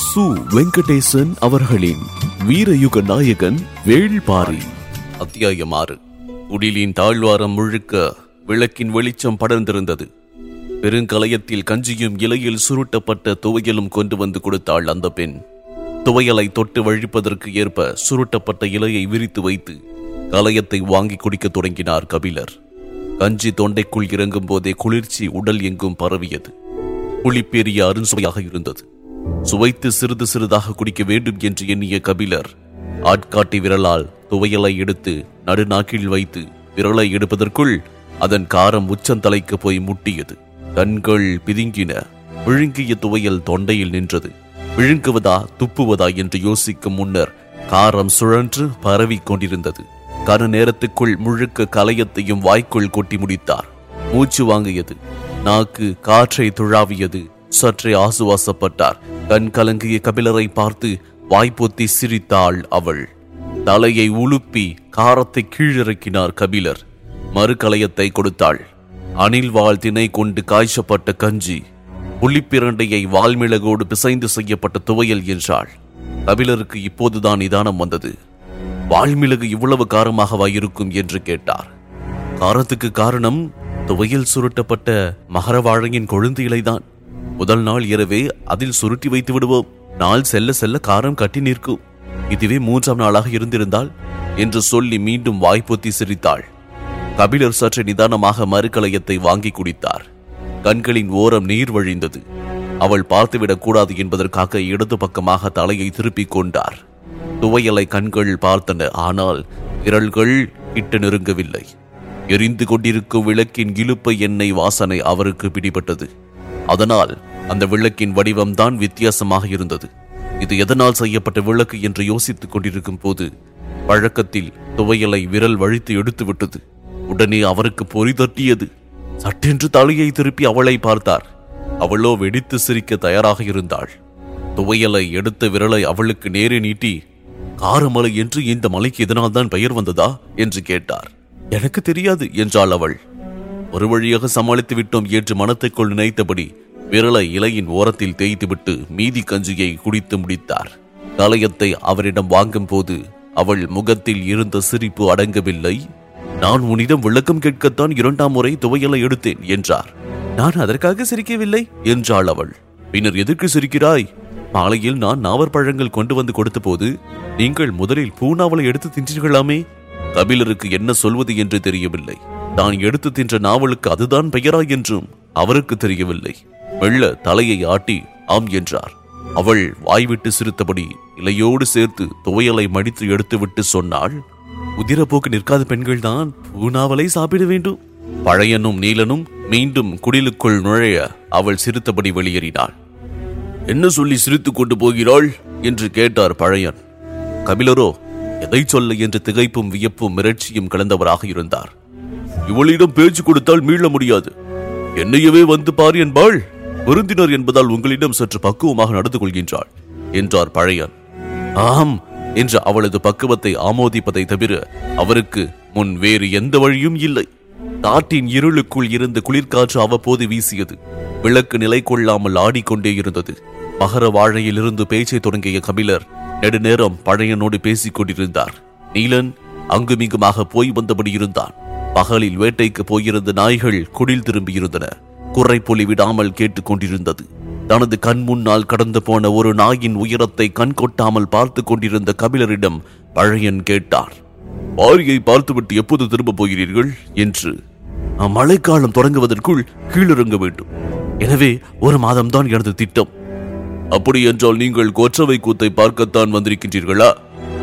சு வெங்கடேசன் அவர்களின் வீரயுக நாயகன் வேள்பாரி அத்தியாயம் ஆறு குடிலின் தாழ்வாரம் முழுக்க விளக்கின் வெளிச்சம் படர்ந்திருந்தது பெருங்கலயத்தில் கஞ்சியும் இலையில் சுருட்டப்பட்ட துவையலும் கொண்டு வந்து கொடுத்தாள் அந்த பெண் துவையலை தொட்டு வழிப்பதற்கு ஏற்ப சுருட்டப்பட்ட இலையை விரித்து வைத்து கலயத்தை வாங்கி குடிக்கத் தொடங்கினார் கபிலர் கஞ்சி தொண்டைக்குள் இறங்கும் போதே குளிர்ச்சி உடல் எங்கும் பரவியது புளிப்பேறிய அருஞ்சுவையாக இருந்தது சுவைத்து சிறிது சிறிதாக குடிக்க வேண்டும் என்று எண்ணிய கபிலர் ஆட்காட்டி விரலால் துவையலை எடுத்து நடுநாக்கில் வைத்து விரலை எடுப்பதற்குள் அதன் காரம் உச்சந்தலைக்கு போய் முட்டியது கண்கள் பிதுங்கின விழுங்கிய துவையல் தொண்டையில் நின்றது விழுங்குவதா துப்புவதா என்று யோசிக்கும் முன்னர் காரம் சுழன்று பரவிக் கொண்டிருந்தது கன நேரத்துக்குள் முழுக்க கலையத்தையும் வாய்க்குள் கொட்டி முடித்தார் மூச்சு வாங்கியது நாக்கு காற்றை துழாவியது சற்றே ஆசுவாசப்பட்டார் கண் கலங்கிய கபிலரை பார்த்து வாய்ப்பொத்தி சிரித்தாள் அவள் தலையை உலுப்பி காரத்தை கீழிறக்கினார் கபிலர் மறுகலயத்தை கொடுத்தாள் அணில் வாள் திணை கொண்டு காய்ச்சப்பட்ட கஞ்சி புள்ளிப்பிரண்டையை வால்மிளகோடு பிசைந்து செய்யப்பட்ட துவையல் என்றாள் கபிலருக்கு இப்போதுதான் நிதானம் வந்தது வால்மிளகு இவ்வளவு காரமாகவா இருக்கும் என்று கேட்டார் காரத்துக்கு காரணம் துவையல் சுருட்டப்பட்ட மகரவாழையின் கொழுந்து இலைதான் முதல் நாள் இரவே அதில் சுருட்டி வைத்து விடுவோம் நாள் செல்ல செல்ல காரம் கட்டி நிற்கும் இதுவே மூன்றாம் நாளாக இருந்திருந்தால் என்று சொல்லி மீண்டும் வாய்ப்பொத்தி சிரித்தாள் கபிலர் சற்று நிதானமாக மறுகலயத்தை வாங்கி குடித்தார் கண்களின் ஓரம் நீர் வழிந்தது அவள் பார்த்துவிடக் கூடாது என்பதற்காக இடது பக்கமாக தலையை திருப்பிக் கொண்டார் துவையலை கண்கள் பார்த்தன ஆனால் விரல்கள் கிட்ட நெருங்கவில்லை எரிந்து கொண்டிருக்கும் விளக்கின் இழுப்ப எண்ணெய் வாசனை அவருக்கு பிடிபட்டது அதனால் அந்த விளக்கின் வடிவம்தான் வித்தியாசமாக இருந்தது இது எதனால் செய்யப்பட்ட விளக்கு என்று யோசித்துக் கொண்டிருக்கும் போது பழக்கத்தில் துவையலை விரல் வழித்து எடுத்து விட்டது உடனே அவருக்கு பொறி தட்டியது சட்டென்று தலையை திருப்பி அவளை பார்த்தார் அவளோ வெடித்து சிரிக்க தயாராக இருந்தாள் துவையலை எடுத்த விரலை அவளுக்கு நேரே நீட்டி காரமலை என்று இந்த மலைக்கு இதனால் தான் பெயர் வந்ததா என்று கேட்டார் எனக்கு தெரியாது என்றாள் அவள் ஒரு வழியாக சமாளித்து விட்டோம் என்று மனத்துக்குள் நினைத்தபடி விரலை இலையின் ஓரத்தில் தேய்த்துவிட்டு மீதி கஞ்சியை குடித்து முடித்தார் கலயத்தை அவரிடம் வாங்கும் போது அவள் முகத்தில் இருந்த சிரிப்பு அடங்கவில்லை நான் உன்னிடம் விளக்கம் கேட்கத்தான் இரண்டாம் முறை துவையலை எடுத்தேன் என்றார் நான் அதற்காக சிரிக்கவில்லை என்றாள் அவள் பின்னர் எதற்கு சிரிக்கிறாய் மாலையில் நான் நாவற்பழங்கள் கொண்டு வந்து கொடுத்த போது நீங்கள் முதலில் பூநாவலை எடுத்து தின்றீர்களாமே கபிலருக்கு என்ன சொல்வது என்று தெரியவில்லை தான் எடுத்து தின்ற நாவலுக்கு அதுதான் பெயரா என்றும் அவருக்கு தெரியவில்லை மெல்ல தலையை ஆட்டி ஆம் என்றார் அவள் வாய்விட்டு சிரித்தபடி இலையோடு சேர்த்து துவையலை மடித்து எடுத்துவிட்டு சொன்னாள் உதிரப்போக்கு நிற்காத பெண்கள்தான் பூனாவலை சாப்பிட வேண்டும் பழையனும் நீலனும் மீண்டும் குடிலுக்குள் நுழைய அவள் சிரித்தபடி வெளியேறினாள் என்ன சொல்லி சிரித்துக் கொண்டு போகிறாள் என்று கேட்டார் பழையன் கபிலரோ எதை சொல்ல என்று திகைப்பும் வியப்பும் மிரட்சியும் கலந்தவராக இருந்தார் இவளிடம் பேச்சு கொடுத்தால் மீள முடியாது என்னையவே வந்து பார் என்பாள் விருந்தினர் என்பதால் உங்களிடம் சற்று பக்குவமாக நடந்து கொள்கின்றாள் என்றார் பழையன் ஆம் என்ற அவளது பக்குவத்தை ஆமோதிப்பதை தவிர அவருக்கு முன் வேறு எந்த வழியும் இல்லை காட்டின் இருளுக்குள் இருந்த குளிர்காற்று அவ்வப்போது வீசியது விளக்கு நிலை கொள்ளாமல் ஆடிக்கொண்டே இருந்தது மகர வாழையிலிருந்து பேச்சை தொடங்கிய கபிலர் நெடுநேரம் பழையனோடு பேசிக் கொண்டிருந்தார் நீலன் அங்குமிங்குமாக போய் வந்தபடி இருந்தான் பகலில் வேட்டைக்கு போயிருந்த நாய்கள் குடில் திரும்பியிருந்தன குறை பொலி விடாமல் கேட்டுக் கொண்டிருந்தது தனது கண் முன்னால் கடந்து போன ஒரு நாயின் உயரத்தை கண் கொட்டாமல் பார்த்து கொண்டிருந்த கபிலரிடம் பழையன் கேட்டார் பாரியை பார்த்துவிட்டு எப்போது திரும்ப போகிறீர்கள் என்று "நாம் மழைக்காலம் தொடங்குவதற்குள் கீழிறங்க வேண்டும் எனவே ஒரு மாதம்தான் எனது திட்டம் அப்படி என்றால் நீங்கள் கொற்றவை கூத்தை பார்க்கத்தான் வந்திருக்கின்றீர்களா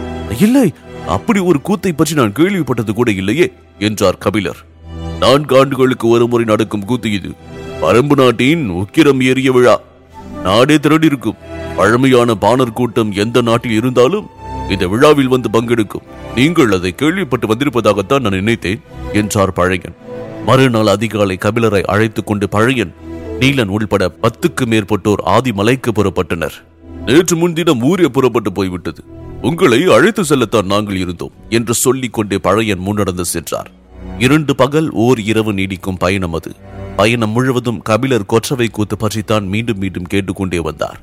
இல்லை அப்படி ஒரு கூத்தை பற்றி நான் கேள்விப்பட்டது கூட இல்லையே என்றார் கபிலர் நான்கு ஆண்டுகளுக்கு ஒரு முறை நடக்கும் கூத்து இது பரம்பு நாட்டின் உக்கிரம் ஏறிய விழா நாடே திரண்டிருக்கும் பழமையான பாணர் கூட்டம் எந்த நாட்டில் இருந்தாலும் இந்த விழாவில் வந்து பங்கெடுக்கும் நீங்கள் அதை கேள்விப்பட்டு வந்திருப்பதாகத்தான் நான் நினைத்தேன் என்றார் பழையன் மறுநாள் அதிகாலை கபிலரை அழைத்துக் கொண்டு பழையன் நீலன் உள்பட பத்துக்கு மேற்பட்டோர் ஆதிமலைக்கு புறப்பட்டனர் நேற்று முன்தினம் ஊரே புறப்பட்டு போய்விட்டது உங்களை அழைத்து செல்லத்தான் நாங்கள் இருந்தோம் என்று சொல்லிக் கொண்டே பழையன் முன்னடந்து சென்றார் இரண்டு பகல் ஓர் இரவு நீடிக்கும் பயணம் அது பயணம் முழுவதும் கபிலர் கொற்றவை கூத்து பற்றித்தான் மீண்டும் மீண்டும் கேட்டுக்கொண்டே வந்தார்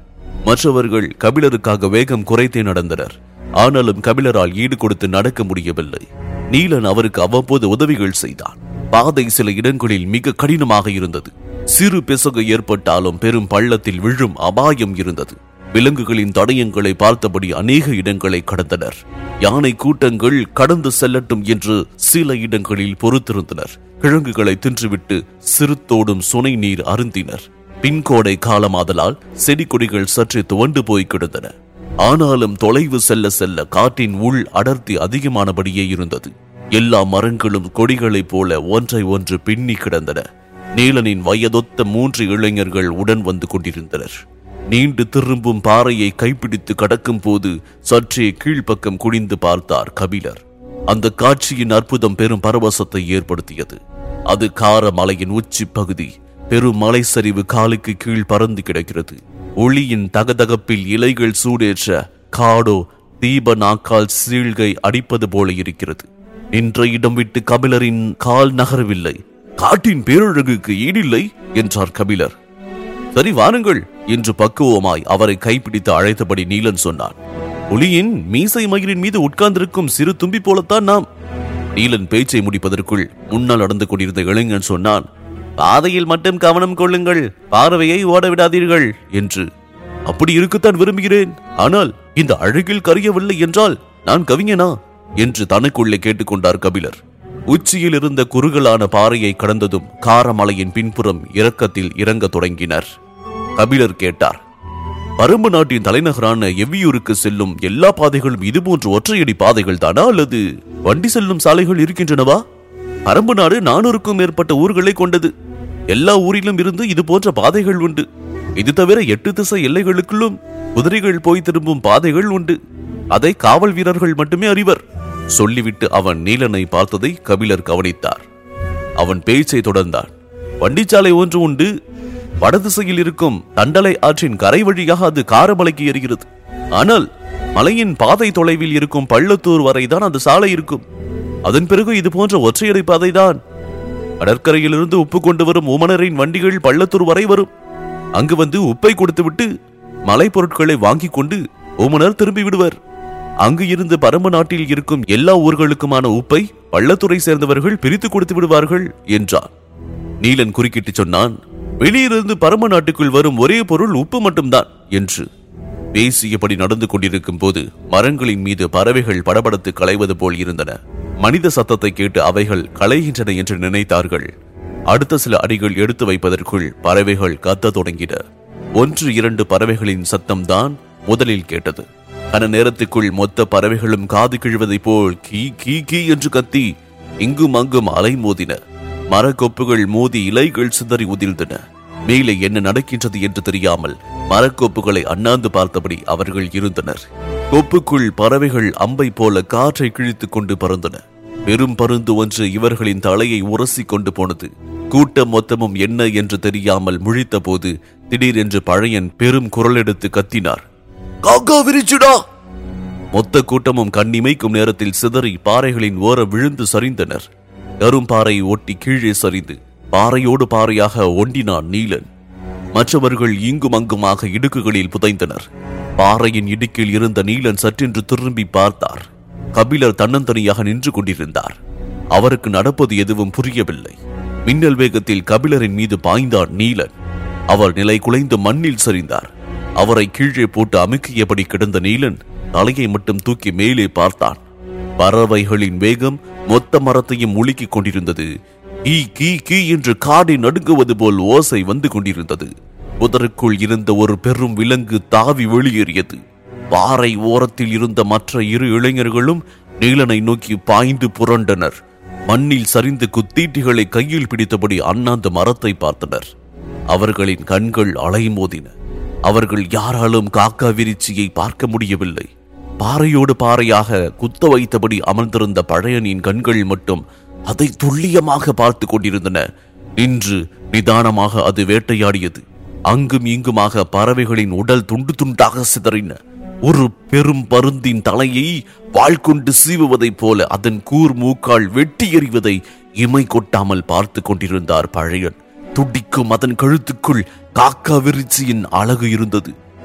மற்றவர்கள் கபிலருக்காக வேகம் குறைத்தே நடந்தனர் ஆனாலும் கபிலரால் ஈடு கொடுத்து நடக்க முடியவில்லை நீலன் அவருக்கு அவ்வப்போது உதவிகள் செய்தான் பாதை சில இடங்களில் மிக கடினமாக இருந்தது சிறு பிசகு ஏற்பட்டாலும் பெரும் பள்ளத்தில் விழும் அபாயம் இருந்தது விலங்குகளின் தடயங்களை பார்த்தபடி அநேக இடங்களை கடந்தனர் யானை கூட்டங்கள் கடந்து செல்லட்டும் என்று சில இடங்களில் பொறுத்திருந்தனர் கிழங்குகளை தின்றுவிட்டு சிறுத்தோடும் சுனை நீர் அருந்தினர் பின்கோடை காலமாதலால் செடி கொடிகள் சற்று துவண்டு போய் கிடந்தன ஆனாலும் தொலைவு செல்ல செல்ல காற்றின் உள் அடர்த்தி அதிகமானபடியே இருந்தது எல்லா மரங்களும் கொடிகளைப் போல ஒன்றை ஒன்று பின்னி கிடந்தன நீலனின் வயதொத்த மூன்று இளைஞர்கள் உடன் வந்து கொண்டிருந்தனர் நீண்டு திரும்பும் பாறையை கைப்பிடித்து கடக்கும் போது சற்றே கீழ்ப்பக்கம் குனிந்து பார்த்தார் கபிலர் அந்த காட்சியின் அற்புதம் பெரும் பரவசத்தை ஏற்படுத்தியது அது கார மலையின் உச்சி பகுதி பெரும் மலை சரிவு காலுக்கு கீழ் பறந்து கிடக்கிறது ஒளியின் தகதகப்பில் இலைகள் சூடேற்ற காடோ தீப நாக்கால் சீழ்கை அடிப்பது போல இருக்கிறது நின்ற இடம் விட்டு கபிலரின் கால் நகரவில்லை காட்டின் பேரழகுக்கு ஈடில்லை என்றார் கபிலர் சரி வாருங்கள் என்று பக்குவமாய் அவரை கைப்பிடித்து அழைத்தபடி நீலன் சொன்னான் புலியின் மீசை மயிரின் மீது உட்கார்ந்திருக்கும் சிறு தும்பி போலத்தான் நாம் நீலன் பேச்சை முடிப்பதற்குள் முன்னால் நடந்து கொண்டிருந்த இளைஞன் சொன்னான் பாதையில் மட்டும் கவனம் கொள்ளுங்கள் பார்வையை ஓட விடாதீர்கள் என்று அப்படி இருக்கத்தான் விரும்புகிறேன் ஆனால் இந்த அழகில் கரையவில்லை என்றால் நான் கவிஞனா என்று தனக்குள்ளே கேட்டுக்கொண்டார் கபிலர் உச்சியில் இருந்த குறுகலான பாறையை கடந்ததும் காரமலையின் பின்புறம் இறக்கத்தில் இறங்கத் தொடங்கினர் கபிலர் கேட்டார் பரும்பு நாட்டின் தலைநகரான எவ்வியூருக்கு செல்லும் எல்லா பாதைகளும் இதுபோன்ற ஒற்றையடி பாதைகள் தானா அல்லது வண்டி செல்லும் சாலைகள் இருக்கின்றனவா பரம்பு நாடு நானூறுக்கும் மேற்பட்ட ஊர்களை கொண்டது எல்லா ஊரிலும் இருந்து இது போன்ற பாதைகள் உண்டு இது தவிர எட்டு திசை எல்லைகளுக்குள்ளும் குதிரைகள் போய் திரும்பும் பாதைகள் உண்டு அதை காவல் வீரர்கள் மட்டுமே அறிவர் சொல்லிவிட்டு அவன் நீலனை பார்த்ததை கபிலர் கவனித்தார் அவன் பேச்சை தொடர்ந்தான் வண்டிச்சாலை ஒன்று உண்டு வடதிசையில் இருக்கும் தண்டலை ஆற்றின் கரை வழியாக அது காரமலைக்கு எரிகிறது ஆனால் மலையின் பாதை தொலைவில் இருக்கும் பள்ளத்தூர் வரைதான் அந்த சாலை இருக்கும் அதன் பிறகு இது போன்ற ஒற்றையடை பாதைதான் கடற்கரையிலிருந்து உப்பு கொண்டு வரும் உமனரின் வண்டிகள் பள்ளத்தூர் வரை வரும் அங்கு வந்து உப்பை கொடுத்துவிட்டு மலை பொருட்களை வாங்கிக் கொண்டு உமனர் திரும்பி விடுவர் அங்கு இருந்து பரம நாட்டில் இருக்கும் எல்லா ஊர்களுக்குமான உப்பை பள்ளத்துறை சேர்ந்தவர்கள் பிரித்து கொடுத்து விடுவார்கள் என்றான் நீலன் குறுக்கிட்டு சொன்னான் வெளியிலிருந்து பரம நாட்டுக்குள் வரும் ஒரே பொருள் உப்பு மட்டும்தான் என்று பேசியபடி நடந்து கொண்டிருக்கும் போது மரங்களின் மீது பறவைகள் படபடத்து களைவது போல் இருந்தன மனித சத்தத்தை கேட்டு அவைகள் களைகின்றன என்று நினைத்தார்கள் அடுத்த சில அடிகள் எடுத்து வைப்பதற்குள் பறவைகள் கத்தத் தொடங்கின ஒன்று இரண்டு பறவைகளின் சத்தம்தான் முதலில் கேட்டது கன நேரத்துக்குள் மொத்த பறவைகளும் காது கிழுவதைப் போல் கீ கீ கீ என்று கத்தி இங்கும் அங்கும் அலைமோதின மரக்கொப்புகள் மோதி இலைகள் சிதறி உதிர்ந்தன மேலே என்ன நடக்கின்றது என்று தெரியாமல் மரக்கொப்புகளை அண்ணாந்து பார்த்தபடி அவர்கள் இருந்தனர் கொப்புக்குள் பறவைகள் அம்பை போல காற்றை கிழித்துக் கொண்டு பறந்தன பெரும் பருந்து ஒன்று இவர்களின் தலையை உரசிக் கொண்டு போனது கூட்டம் மொத்தமும் என்ன என்று தெரியாமல் முழித்த போது திடீரென்று பழையன் பெரும் குரல் எடுத்து கத்தினார் காக்கா விரிச்சுடா மொத்த கூட்டமும் கண்ணிமைக்கும் நேரத்தில் சிதறி பாறைகளின் ஓர விழுந்து சரிந்தனர் கரும்பாறை ஒட்டி கீழே சரிந்து பாறையோடு பாறையாக ஒண்டினான் நீலன் மற்றவர்கள் இங்கும் அங்குமாக இடுக்குகளில் புதைந்தனர் பாறையின் இடுக்கில் இருந்த நீலன் சற்றென்று திரும்பி பார்த்தார் கபிலர் தன்னந்தனியாக நின்று கொண்டிருந்தார் அவருக்கு நடப்பது எதுவும் புரியவில்லை மின்னல் வேகத்தில் கபிலரின் மீது பாய்ந்தான் நீலன் அவர் நிலை குலைந்து மண்ணில் சரிந்தார் அவரை கீழே போட்டு அமுக்கியபடி கிடந்த நீலன் தலையை மட்டும் தூக்கி மேலே பார்த்தான் பறவைகளின் வேகம் மொத்த மரத்தையும் முழுக்கிக் கொண்டிருந்தது கீ கீ கீ என்று காடை நடுங்குவது போல் ஓசை வந்து கொண்டிருந்தது புதருக்குள் இருந்த ஒரு பெரும் விலங்கு தாவி வெளியேறியது பாறை ஓரத்தில் இருந்த மற்ற இரு இளைஞர்களும் நீலனை நோக்கி பாய்ந்து புரண்டனர் மண்ணில் சரிந்து குத்தீட்டிகளை கையில் பிடித்தபடி அண்ணாந்த மரத்தை பார்த்தனர் அவர்களின் கண்கள் அலைமோதின அவர்கள் யாராலும் காக்கா விரிச்சியை பார்க்க முடியவில்லை பாறையோடு பாறையாக குத்த வைத்தபடி அமர்ந்திருந்த பழையனின் கண்கள் மட்டும் அதை துல்லியமாக பார்த்து கொண்டிருந்தன நின்று நிதானமாக அது வேட்டையாடியது அங்கும் இங்குமாக பறவைகளின் உடல் துண்டு துண்டாக சிதறின ஒரு பெரும் பருந்தின் தலையை வாள் கொண்டு சீவுவதைப் போல அதன் கூர் மூக்கால் வெட்டி எறிவதை இமை கொட்டாமல் பார்த்து கொண்டிருந்தார் பழையன் துடிக்கும் அதன் கழுத்துக்குள் காக்கா விரிச்சியின் அழகு இருந்தது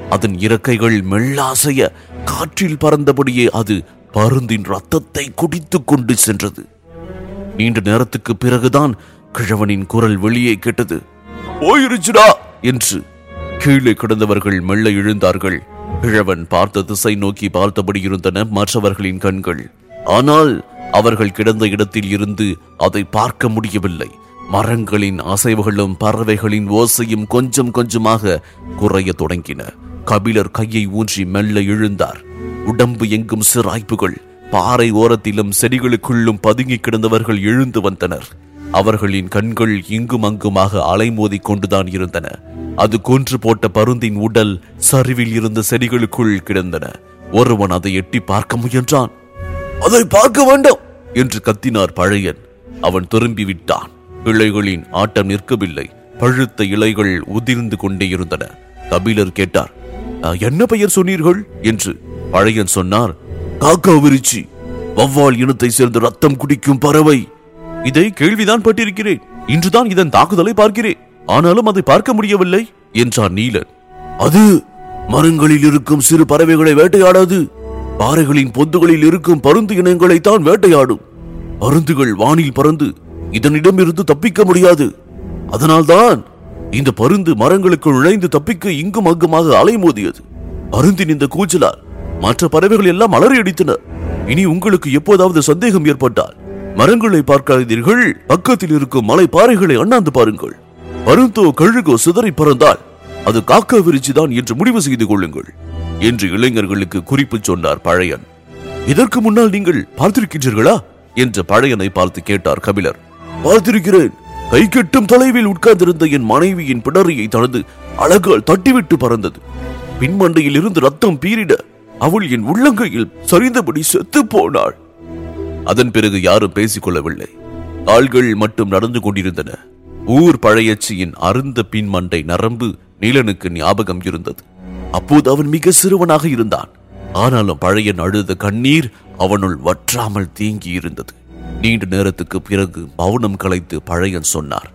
அதன் இறக்கைகள் மெல்லாசைய காற்றில் பறந்தபடியே அது பருந்தின் ரத்தத்தை குடித்துக் கொண்டு சென்றது நீண்ட நேரத்துக்கு பிறகுதான் கிழவனின் குரல் வெளியே கேட்டது போயிருச்சுடா என்று கீழே கிடந்தவர்கள் மெல்ல எழுந்தார்கள் கிழவன் பார்த்த திசை நோக்கி பார்த்தபடி இருந்தன மற்றவர்களின் கண்கள் ஆனால் அவர்கள் கிடந்த இடத்தில் இருந்து அதை பார்க்க முடியவில்லை மரங்களின் அசைவுகளும் பறவைகளின் ஓசையும் கொஞ்சம் கொஞ்சமாக குறையத் தொடங்கின கபிலர் கையை ஊன்றி மெல்ல எழுந்தார் உடம்பு எங்கும் சிராய்ப்புகள் பாறை ஓரத்திலும் செடிகளுக்குள்ளும் பதுங்கி கிடந்தவர்கள் எழுந்து வந்தனர் அவர்களின் கண்கள் இங்கும் அங்குமாக அலைமோதிக் கொண்டுதான் இருந்தன அது கொன்று போட்ட பருந்தின் உடல் சரிவில் இருந்த செடிகளுக்குள் கிடந்தன ஒருவன் அதை எட்டி பார்க்க முயன்றான் அதை பார்க்க வேண்டாம் என்று கத்தினார் பழையன் அவன் திரும்பி விட்டான் இலைகளின் ஆட்டம் நிற்கவில்லை பழுத்த இலைகள் உதிர்ந்து கொண்டே இருந்தன கபிலர் கேட்டார் "அ, என்ன பெயர் சொன்னீர்கள் என்று பழையன் சொன்னார் காக்கா விரிச்சி வவ்வால் இனத்தை சேர்ந்த ரத்தம் குடிக்கும் பறவை இதை கேள்விதான் பட்டிருக்கிறேன் இன்றுதான் இதன் தாக்குதலை பார்க்கிறேன் ஆனாலும் அதை பார்க்க முடியவில்லை என்றார் நீலன் அது மரங்களில் இருக்கும் சிறு பறவைகளை வேட்டையாடாது பாறைகளின் பொந்துகளில் இருக்கும் பருந்து இனங்களை தான் வேட்டையாடும் பருந்துகள் வானில் பறந்து இதனிடமிருந்து தப்பிக்க முடியாது அதனால்தான் இந்த பருந்து மரங்களுக்குள் நுழைந்து தப்பிக்க இங்கும் அங்குமாக அலைமோதியது பருந்தின் இந்த கூச்சலால் மற்ற பறவைகள் எல்லாம் அலறி அடித்தன இனி உங்களுக்கு எப்போதாவது சந்தேகம் ஏற்பட்டால் மரங்களை பார்க்காதீர்கள் பக்கத்தில் இருக்கும் மலை பாறைகளை அண்ணாந்து பாருங்கள் பருந்தோ கழுகோ சிதறி பறந்தால் அது காக்கா விரிச்சிதான் என்று முடிவு செய்து கொள்ளுங்கள் என்று இளைஞர்களுக்கு குறிப்பு சொன்னார் பழையன் இதற்கு முன்னால் நீங்கள் பார்த்திருக்கின்றீர்களா என்று பழையனை பார்த்து கேட்டார் கபிலர் பார்த்திருக்கிறேன் கை கெட்டும் தொலைவில் உட்கார்ந்திருந்த என் மனைவியின் பிடரியை தனது அழகால் தட்டிவிட்டு பறந்தது பின்மண்டையில் இருந்து ரத்தம் பீரிட அவள் என் உள்ளங்கையில் சரிந்தபடி செத்து போனாள் அதன் பிறகு யாரும் பேசிக் கொள்ளவில்லை கால்கள் மட்டும் நடந்து கொண்டிருந்தன ஊர் பழையச்சியின் அருந்த பின்மண்டை நரம்பு நீலனுக்கு ஞாபகம் இருந்தது அப்போது அவன் மிக சிறுவனாக இருந்தான் ஆனாலும் பழையன் அழுத கண்ணீர் அவனுள் வற்றாமல் தேங்கி இருந்தது நீண்ட நேரத்துக்கு பிறகு மௌனம் கலைத்து பழையன் சொன்னார்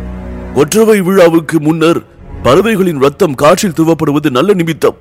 ஒற்றவை விழாவுக்கு முன்னர் பறவைகளின் ரத்தம் காற்றில் துவப்படுவது நல்ல நிமித்தம்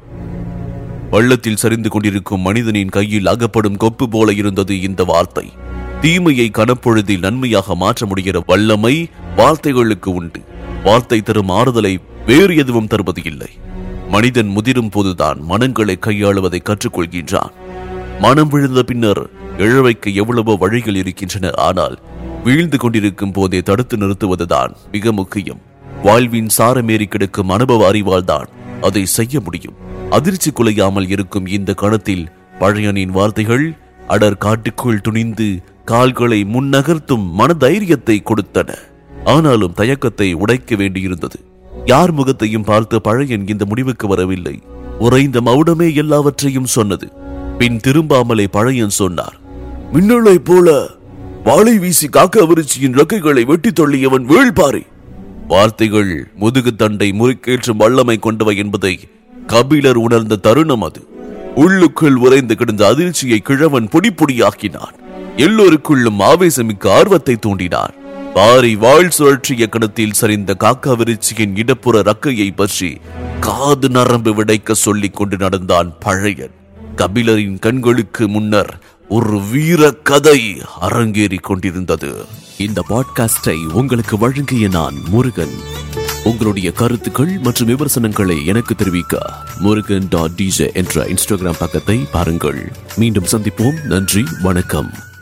பள்ளத்தில் சரிந்து கொண்டிருக்கும் மனிதனின் கையில் அகப்படும் கொப்பு போல இருந்தது இந்த வார்த்தை தீமையை கனப்பொழுதில் நன்மையாக மாற்ற முடிகிற வல்லமை வார்த்தைகளுக்கு உண்டு வார்த்தை தரும் ஆறுதலை வேறு எதுவும் தருவது இல்லை மனிதன் முதிரும் போதுதான் மனங்களை கையாளுவதை கற்றுக்கொள்கின்றான் மனம் விழுந்த பின்னர் இழவைக்கு எவ்வளவோ வழிகள் இருக்கின்றன ஆனால் வீழ்ந்து கொண்டிருக்கும் போதே தடுத்து நிறுத்துவதுதான் மிக முக்கியம் வாழ்வின் சாரமேறி கிடக்கும் அனுபவ அறிவால் தான் அதை செய்ய முடியும் அதிர்ச்சி குலையாமல் இருக்கும் இந்த கணத்தில் பழையனின் வார்த்தைகள் அடர் காட்டுக்குள் துணிந்து கால்களை முன்னகர்த்தும் மனதைரியத்தை கொடுத்தன ஆனாலும் தயக்கத்தை உடைக்க வேண்டியிருந்தது யார் முகத்தையும் பார்த்து பழையன் இந்த முடிவுக்கு வரவில்லை உறைந்த மௌனமே எல்லாவற்றையும் சொன்னது பின் திரும்பாமலே பழையன் சொன்னார் மின்னலை போல வாளை வீசி காக்க விருச்சியின் ரெக்கைகளை வெட்டி தள்ளியவன் வேள்பாரி வார்த்தைகள் முதுகு தண்டை முறுக்கேற்றும் வல்லமை கொண்டவை என்பதை கபிலர் உணர்ந்த தருணம் அது உள்ளுக்குள் உறைந்து கிடந்த அதிர்ச்சியை கிழவன் பொடி பொடியாக்கினான் எல்லோருக்குள்ளும் ஆவேசமிக்க ஆர்வத்தை தூண்டினார் பாரி வாழ் சுழற்சிய கணத்தில் சரிந்த காக்கா விருச்சியின் இடப்புற ரக்கையை பற்றி காது நரம்பு விடைக்க சொல்லிக் கொண்டு நடந்தான் பழையன் கபிலரின் கண்களுக்கு முன்னர் ஒரு வீர கதை அரங்கேறிக் கொண்டிருந்தது இந்த பாட்காஸ்டை உங்களுக்கு வழங்கிய நான் முருகன் உங்களுடைய கருத்துக்கள் மற்றும் விமர்சனங்களை எனக்கு தெரிவிக்க முருகன் டாட் டிஜே என்ற இன்ஸ்டாகிராம் பக்கத்தை பாருங்கள் மீண்டும் சந்திப்போம் நன்றி வணக்கம்